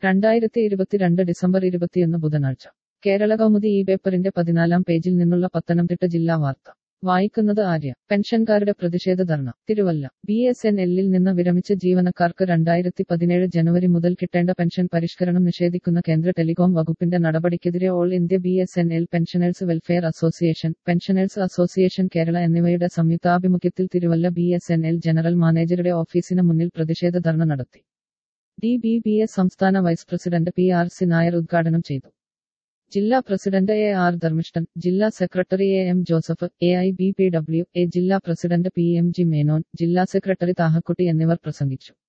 രണ്ടായിരത്തി ഇരുപത്തിരണ്ട് ഡിസംബർ ഇരുപത്തിയൊന്ന് ബുധനാഴ്ച കേരള കൗമുദി ഈ പേപ്പറിന്റെ പതിനാലാം പേജിൽ നിന്നുള്ള പത്തനംതിട്ട ജില്ലാ വാർത്ത വായിക്കുന്നത് ആര്യ പെൻഷൻകാരുടെ പ്രതിഷേധ ധർണ തിരുവല്ല ബി എസ് എൻ എല്ലിൽ നിന്ന് വിരമിച്ച ജീവനക്കാർക്ക് രണ്ടായിരത്തി പതിനേഴ് ജനുവരി മുതൽ കിട്ടേണ്ട പെൻഷൻ പരിഷ്കരണം നിഷേധിക്കുന്ന കേന്ദ്ര ടെലികോം വകുപ്പിന്റെ നടപടിക്കെതിരെ all India B S N L pensioners welfare association pensioners association Kerala എന്നിവയുടെ സംയുക്താഭിമുഖ്യത്തിൽ Thiruvalla B S N L general മാനേജറുടെ ഓഫീസിന് മുന്നിൽ പ്രതിഷേധ ധർണ നടത്തി ഡി ബി ബി എസ് സംസ്ഥാന vice president P R C Nair ഉദ്ഘാടനം ചെയ്തു ജില്ലാ പ്രസിഡന്റ് എ ആർ ധർമ്മിഷ്ഠൻ ജില്ലാ secretary A M Joseph A I B P W A ജില്ലാ president P M G Menon ജില്ലാ സെക്രട്ടറി താഹക്കുട്ടി എന്നിവർ പ്രസംഗിച്ചു